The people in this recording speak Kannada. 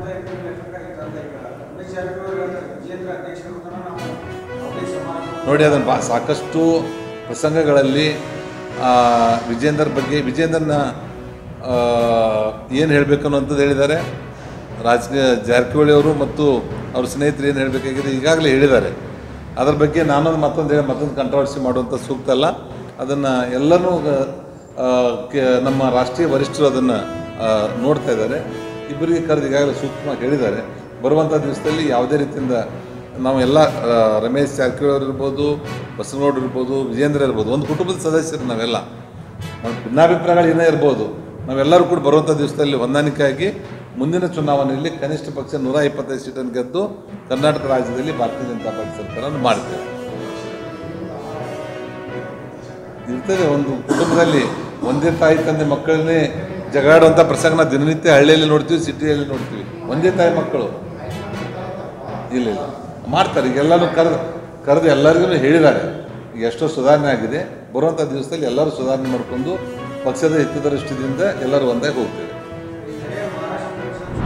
ಅಂತ ಇರ್ತೀವಿ ಲೆಕ್ಕಕ್ಕಾಗಿತ್ತು ಅಂತ ಈಗ ರಮೇಶ್ ಜಾರಕಿಹೊಳಿ ಹೇಳ್ತಾರೆ ವಿಜೇಂದ್ರ ಅಧ್ಯಕ್ಷರು ತನಕ ನಾವು ಯಾವುದೇ ಸಮಾರಂಭ ನೋಡಿ ಅದನ್ನು ಬಾ ಸಾಕಷ್ಟು ಪ್ರಸಂಗಗಳಲ್ಲಿ ಆ, ವಿಜೇಂದರ್ ಬಗ್ಗೆ ವಿಜೇಂದ್ರನ ಏನು ಹೇಳಬೇಕು ಅನ್ನೋಂಥದ್ದು ಹೇಳಿದ್ದಾರೆ ರಾಜಕೀಯ ಜಾರಕಿಹೊಳಿ ಅವರು ಮತ್ತು ಅವ್ರ ಸ್ನೇಹಿತರು ಏನು ಹೇಳಬೇಕಾಗಿದೆ ಈಗಾಗಲೇ ಹೇಳಿದ್ದಾರೆ ಅದ್ರ ಬಗ್ಗೆ ನಾನೊಂದು ಮತ್ತೊಂದು ಹೇಳಿ ಮತ್ತೊಂದು ಕಂಟ್ರವರ್ಸಿ ಮಾಡುವಂಥ ಸೂಕ್ತ ಅಲ್ಲ ಅದನ್ನು ಎಲ್ಲರೂ ಆ, ಕೆ- ನಮ್ಮ ರಾಷ್ಟ್ರೀಯ ವರಿಷ್ಠರು ಅದನ್ನು ನೋಡ್ತಾ ಇದ್ದಾರೆ ಇಬ್ಬರಿಗೆ ಕರೆದು ಈಗಾಗಲೇ ಸೂಕ್ಷ್ಮವಾಗಿ ಹೇಳಿದ್ದಾರೆ ಬರುವಂಥ ದಿವಸದಲ್ಲಿ ಯಾವುದೇ ರೀತಿಯಿಂದ ನಾವು ಎಲ್ಲ ಆ, ರಮೇಶ್ ಜಾರಕಿಹೊಳಿ ಅವರು ಇರ್ಬೋದು ಬಸವನಗೌಡರು ಇರ್ಬೋದು ವಿಜೇಂದ್ರ ಇರ್ಬೋದು ಒಂದು ಕುಟುಂಬದ ಸದಸ್ಯರು ನಾವೆಲ್ಲ ನಮ್ಮ ಭಿನ್ನಾಭಿಪ್ರಾಯಗಳು ಏನೇ ಇರ್ಬೋದು ನಾವೆಲ್ಲರೂ ಕೂಡ ಬರುವಂಥ ದಿವಸದಲ್ಲಿ ಹೊಂದಾಣಿಕೆಯಾಗಿ ಮುಂದಿನ ಚುನಾವಣೆಯಲ್ಲಿ ಕನಿಷ್ಠ ಪಕ್ಷ ನೂರ ಇಪ್ಪತ್ತೈದು ಸೀಟನ್ನು ಗೆದ್ದು ಕರ್ನಾಟಕ ರಾಜ್ಯದಲ್ಲಿ ಭಾರತೀಯ ಜನತಾ ಪಾರ್ಟಿ ಸರ್ಕಾರವನ್ನು ಮಾಡ್ತೇವೆ ಇರ್ತದೆ ಒಂದು ಕುಟುಂಬದಲ್ಲಿ ಒಂದೇ ತಾಯಿ ತಂದೆ ಮಕ್ಕಳನ್ನೇ ಜಗಾಡುವಂಥ ಪ್ರಸಂಗನ ದಿನನಿತ್ಯ ಹಳ್ಳಿಯಲ್ಲಿ ನೋಡ್ತೀವಿ ಸಿಟಿಯಲ್ಲಿ ನೋಡ್ತೀವಿ ಒಂದೇ ತಾಯಿ ಮಕ್ಕಳು ಇಲ್ಲ ಇಲ್ಲ ಮಾಡ್ತಾರೆ ಈಗ ಎಲ್ಲರೂ ಕರೆದು ಕರೆದು ಎಲ್ಲರಿಗೂ ಹೇಳಿದ್ದಾರೆ ಈಗ ಎಷ್ಟೋ ಸುಧಾರಣೆ ಆಗಿದೆ ಬರುವಂಥ ದಿವಸದಲ್ಲಿ ಎಲ್ಲರೂ ಸುಧಾರಣೆ ಮಾಡಿಕೊಂಡು ಪಕ್ಷದ ಹಿತದೃಷ್ಟಿಯಿಂದ ಎಲ್ಲರೂ ಒಂದೇ ಹೋಗ್ತೇವೆ